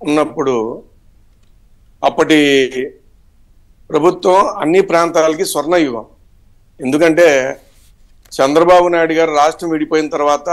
ఉన్నప్పుడు అప్పటి ప్రభుత్వం అన్ని ప్రాంతాలకి స్వర్ణయుగం ఎందుకంటే చంద్రబాబు నాయుడు గారు రాష్ట్రం విడిపోయిన తర్వాత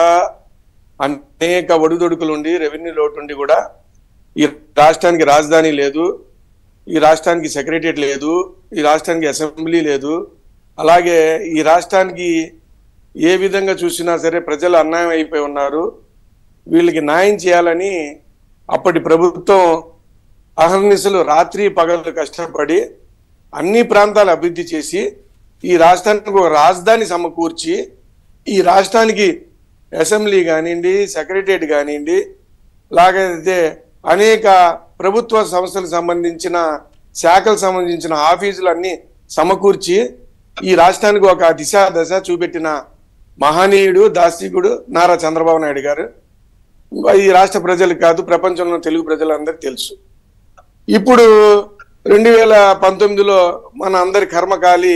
అనేక ఒడిదొడుకులు ఉండి రెవెన్యూ లోటు ఉండి కూడా ఈ రాష్ట్రానికి రాజధాని లేదు ఈ రాష్ట్రానికి సెక్రటరియట్ లేదు ఈ రాష్ట్రానికి అసెంబ్లీ లేదు అలాగే ఈ రాష్ట్రానికి ఏ విధంగా చూసినా సరే ప్రజలు అన్యాయం అయిపోయి ఉన్నారు వీళ్ళకి న్యాయం చేయాలని అప్పటి ప్రభుత్వం అహర్నిశలు రాత్రి పగలు కష్టపడి అన్ని ప్రాంతాలు అభివృద్ధి చేసి ఈ రాష్ట్రానికి ఒక రాజధాని సమకూర్చి ఈ రాష్ట్రానికి అసెంబ్లీ కానివ్వండి సెక్రటరియట్ కానివ్వండి లాగైతే అనేక ప్రభుత్వ సంస్థలకు సంబంధించిన శాఖలకు సంబంధించిన ఆఫీసులు అన్ని సమకూర్చి ఈ రాష్ట్రానికి ఒక దిశ దశ చూపెట్టిన మహనీయుడు దార్శనికుడు నారా చంద్రబాబు నాయుడు గారు ఈ రాష్ట్ర ప్రజలకు కాదు ప్రపంచంలో తెలుగు ప్రజలందరికీ తెలుసు ఇప్పుడు రెండు వేల పంతొమ్మిదిలో మన అందరి కర్మకాలి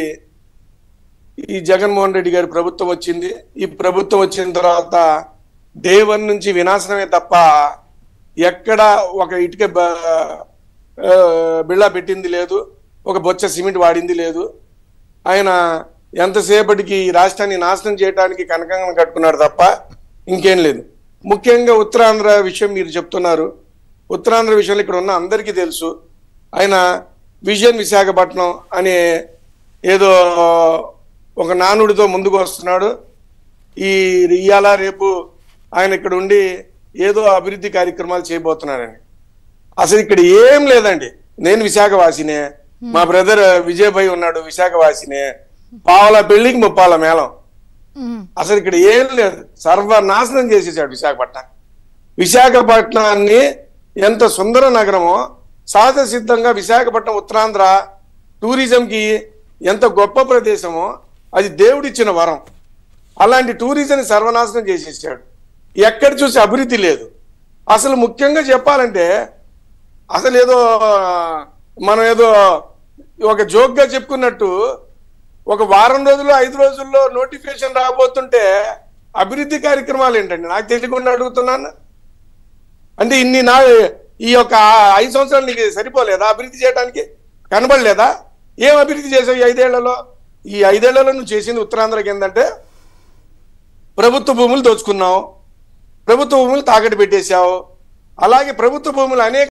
ఈ జగన్మోహన్ రెడ్డి గారి ప్రభుత్వం వచ్చింది ఈ ప్రభుత్వం వచ్చిన తర్వాత డే వన్ నుంచి వినాశనమే తప్ప ఎక్కడ ఒక ఇటుక బ- ఆ, బిళ్ళ పెట్టింది లేదు ఒక బొచ్చ సిమెంట్ వాడింది లేదు ఆయన ఎంతసేపటికి ఈ రాష్ట్రాన్ని నాశనం చేయడానికి కనకంగా కట్టుకున్నాడు తప్ప ఇంకేం లేదు ముఖ్యంగా ఉత్తరాంధ్ర విషయం మీరు చెప్తున్నారు ఉత్తరాంధ్ర విషయంలో ఇక్కడ ఉన్న అందరికీ తెలుసు ఆయన విజన్ విశాఖపట్నం అనే ఏదో ఒక నానుడితో ముందుకు వస్తున్నాడు ఈ ఇవాళ రేపు ఆయన ఇక్కడ ఉండి ఏదో అభివృద్ధి కార్యక్రమాలు చేయబోతున్నాడని అసలు ఇక్కడ ఏం లేదండి నేను విశాఖవాసినే మా బ్రదర్ విజయభాయ్ ఉన్నాడు విశాఖవాసినే పావుల పెళ్లికి ముప్పాల మేళం ఉమ్, అసలు ఇక్కడ ఏం లేదు సర్వనాశనం చేసేసాడు విశాఖపట్నం విశాఖపట్నాన్ని ఎంత సుందర నగరమో సహజ సిద్ధంగా విశాఖపట్నం ఉత్తరాంధ్ర టూరిజంకి ఎంత గొప్ప ప్రదేశమో అది దేవుడిచ్చిన వరం అలాంటి టూరిజం సర్వనాశనం చేసేసాడు ఎక్కడ చూసి అభివృద్ధి లేదు అసలు ముఖ్యంగా చెప్పాలంటే అసలు ఏదో మనం ఏదో ఒక జోక్గా చెప్పుకున్నట్టు ఒక వారం రోజుల్లో ఐదు రోజుల్లో నోటిఫికేషన్ రాబోతుంటే అభివృద్ధి కార్యక్రమాలు ఏంటండి నాకు తెలియకుండా అడుగుతున్నాను అంటే ఇన్ని నా ఈ యొక్క ఐదు సంవత్సరాలు నీకు సరిపోలేదా అభివృద్ధి చేయడానికి కనబడలేదా ఏం అభివృద్ధి చేసావు ఈ ఐదేళ్లలో ఈ ఐదేళ్లలో నువ్వు చేసింది ఉత్తరాంధ్రకి ఏంటంటే ప్రభుత్వ భూములు దోచుకున్నావు ప్రభుత్వ భూములు తాకట్టు పెట్టేశావు అలాగే ప్రభుత్వ భూములు అనేక